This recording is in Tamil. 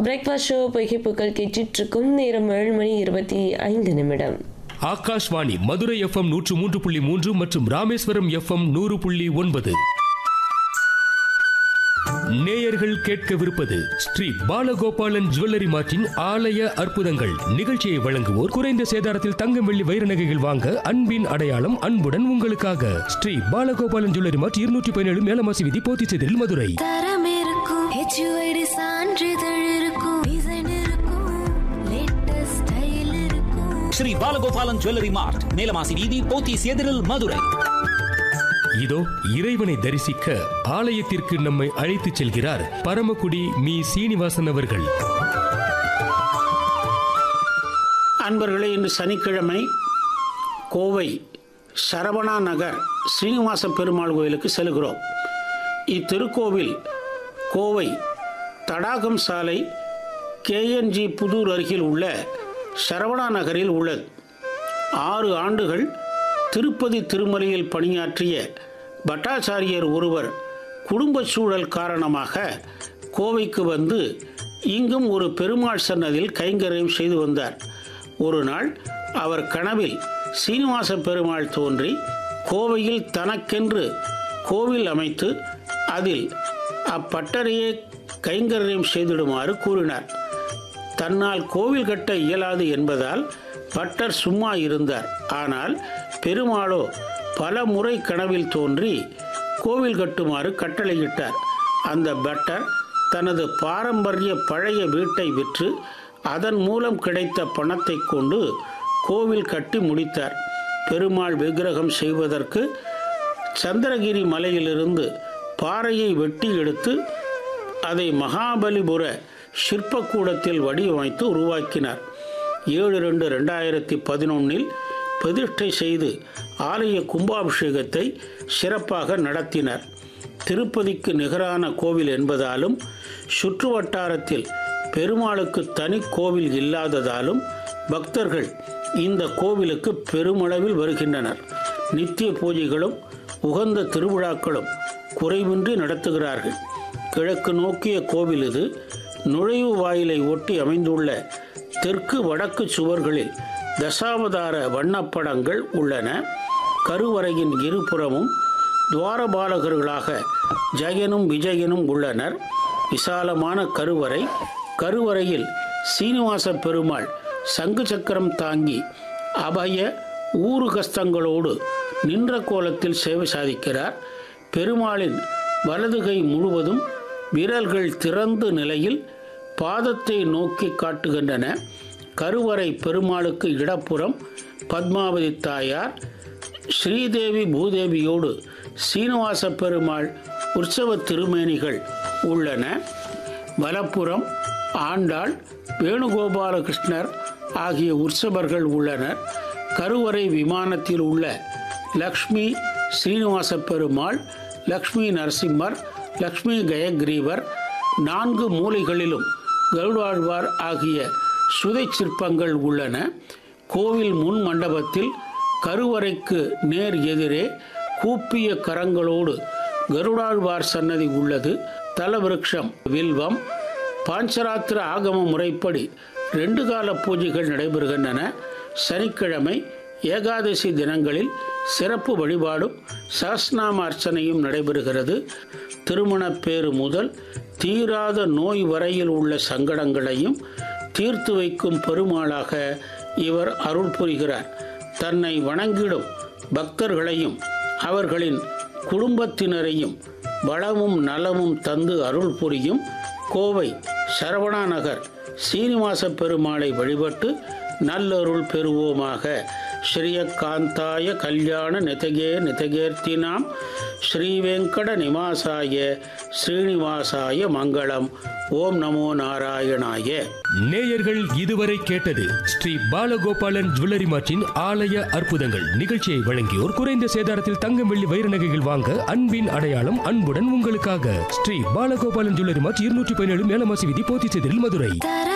பிரேக்ஃபாஸ்ட் ஷோ புகைப்புக்கள் கேட்டுட்டு இருக்கும் நேரம் ஏழு மணி இருபத்தி ஐந்து நிமிடம் ஆகாஷ்வாணி மதுரை எஃப்எம் நூற்று மூன்று புள்ளி மூன்று மற்றும் ராமேஸ்வரம் எஃப்எம் நூறு புள்ளி ஒன்பது நேயர்கள் கேட்கவிருப்பது ஸ்ரீ பாலகோபாலன் ஜுவல்லரி மார்ட்டின் ஆலய அற்புதங்கள் நிகழ்ச்சியை வழங்குவோர் குறைந்த சேதாரத்தில் தங்கம் வெள்ளி வைர நகைகள் வாங்க அன்பின் அடையாளம் அன்புடன் உங்களுக்காக ஸ்ரீ பாலகோபாலன் ஜுவல்லரி மார்ட் இருநூற்றி பதினேழு மேலமாசி விதி போத்திச்செதில் மதுரை தரம் இருக்கும் ஹெச்யூஐடி சான்றிதழ் இருக்கும் டிசைன் இருக்கும் லேட்டஸ்ட் ஸ்டைல் இருக்கும் ஸ்ரீ பாலகோபாலன் ஜுவல்லரி மார்ட் மேலமாசி வீதி போத்தீஸ் எதிரில் மதுரை இதோ இறைவனை தரிசிக்க ஆலயத்திற்கு நம்மை அழைத்துச் செல்கிறார் பரமக்குடி மீ சீனிவாசன் அவர்கள் அன்பர்களே இன்று சனிக்கிழமை கோவை சரவணா நகர் ஸ்ரீனிவாச பெருமாள் கோயிலுக்கு செல்கிறோம் இத்திருக்கோவில் கோவை தடாகம் சாலை கேஎன்ஜி புதூர் அருகில் உள்ள சரவணா நகரில் உள்ளது ஆறு ஆண்டுகள் திருப்பதி திருமலையில் பணியாற்றிய பட்டாச்சாரியர் ஒருவர் குடும்ப சூழல் காரணமாக கோவைக்கு வந்து இங்கும் ஒரு பெருமாள் சன்னதியில் கைங்கரியம் செய்து வந்தார் ஒரு நாள் அவர் கனவில் சீனிவாச பெருமாள் தோன்றி கோவையில் தனக்கென்று கோவில் அமைத்து அதில் அப்பட்டரையே கைங்கரியம் செய்திடுமாறு கூறினார் தன்னால் கோவில் கட்ட இயலாது என்பதால் பட்டர் சும்மா இருந்தார் ஆனால் பெருமாளோ பல முறை கனவில் தோன்றி கோவில் கட்டுமாறு கட்டளையிட்டார் அந்த பட்டர் தனது பாரம்பரிய பழைய வீட்டை விற்று அதன் மூலம் கிடைத்த பணத்தை கொண்டு கோவில் கட்டி முடித்தார் பெருமாள் விக்கிரகம் செய்வதற்கு சந்திரகிரி மலையிலிருந்து பாறையை வெட்டி எடுத்து அதை மகாபலிபுர சிற்பக்கூடத்தில் வடிவமைத்து உருவாக்கினார் ஏழு ரெண்டு ரெண்டாயிரத்தி பதினொன்னில் பிரதிஷ்டை செய்து ஆலய கும்பாபிஷேகத்தை சிறப்பாக நடத்தினர் திருப்பதிக்கு நிகரான கோவில் என்பதாலும் சுற்று வட்டாரத்தில் பெருமாளுக்கு தனி கோவில் இல்லாததாலும் பக்தர்கள் இந்த கோவிலுக்கு பெருமளவில் வருகின்றனர் நித்திய பூஜைகளும் உகந்த திருவிழாக்களும் குறைவின்றி நடத்துகிறார்கள் கிழக்கு நோக்கிய கோவில் இது நுழைவு வாயிலை ஒட்டி அமைந்துள்ள தெற்கு வடக்கு சுவர்களில் தசாவதார வண்ணப்படங்கள் உள்ளன கருவறையின் இருபுறமும் துவாரபாலகர்களாக ஜெயனும் விஜயனும் உள்ளனர் விசாலமான கருவறை கருவறையில் சீனிவாச பெருமாள் சங்கு சக்கரம் தாங்கி அபய ஊருகஸ்தங்களோடு நின்ற கோலத்தில் சேவை சாதிக்கிறார் பெருமாளின் வலதுகை முழுவதும் விரல்கள் திறந்த நிலையில் பாதத்தை நோக்கி காட்டுகின்றன கருவறை பெருமாளுக்கு இடப்புறம் பத்மாவதி தாயார் ஸ்ரீதேவி பூதேவியோடு சீனிவாச பெருமாள் உற்சவ திருமேனிகள் உள்ளன வலப்புறம் ஆண்டாள் வேணுகோபாலகிருஷ்ணர் ஆகிய உற்சவர்கள் உள்ளனர் கருவறை விமானத்தில் உள்ள லக்ஷ்மி ஸ்ரீனிவாச பெருமாள் லக்ஷ்மி நரசிம்மர் லக்ஷ்மி கயக்ரீவர் நான்கு மூலைகளிலும் கருடாழ்வார் ஆகிய சுதை சிற்பங்கள் உள்ளன கோவில் முன் மண்டபத்தில் கருவறைக்கு நேர் எதிரே கூப்பிய கரங்களோடு கருடாழ்வார் சன்னதி உள்ளது தலவிருட்சம் வில்வம் பாஞ்சராத்திர ஆகம முறைப்படி ரெண்டு கால பூஜைகள் நடைபெறுகின்றன சனிக்கிழமை ஏகாதசி தினங்களில் சிறப்பு வழிபாடும் சஹஸ்நாம அர்ச்சனையும் நடைபெறுகிறது திருமணப் பேறு முதல் தீராத நோய் வரையில் உள்ள சங்கடங்களையும் தீர்த்து வைக்கும் பெருமாளாக இவர் அருள் புரிகிறார் தன்னை வணங்கிடும் பக்தர்களையும் அவர்களின் குடும்பத்தினரையும் வளமும் நலமும் தந்து அருள் புரியும் கோவை சரவணா நகர் சீனிவாச பெருமாளை வழிபட்டு நல்லருள் பெறுவோமாக ஸ்ரீயகாந்தாய கல்யாண நிதகே நிதகேர்த்தினாம் ஸ்ரீவெங்கட நிவாசாய ஸ்ரீனிவாசாய மங்களம் ஓம் நமோ நாராயணாய நேயர்கள் இதுவரை கேட்டது ஸ்ரீ பாலகோபாலன் ஜுவல்லரி மார்ட்டின் ஆலய அற்புதங்கள் நிகழ்ச்சியை வழங்கியோர் குறைந்த சேதாரத்தில் தங்கம் வெள்ளி வைர நகைகள் வாங்க அன்பின் அடையாளம் அன்புடன் உங்களுக்காக ஸ்ரீ பாலகோபாலன் ஜுவல்லரி மார்ட் இருநூற்றி பதினேழு மேலமாசி விதி போத்திச்செதில் மதுரை தரம்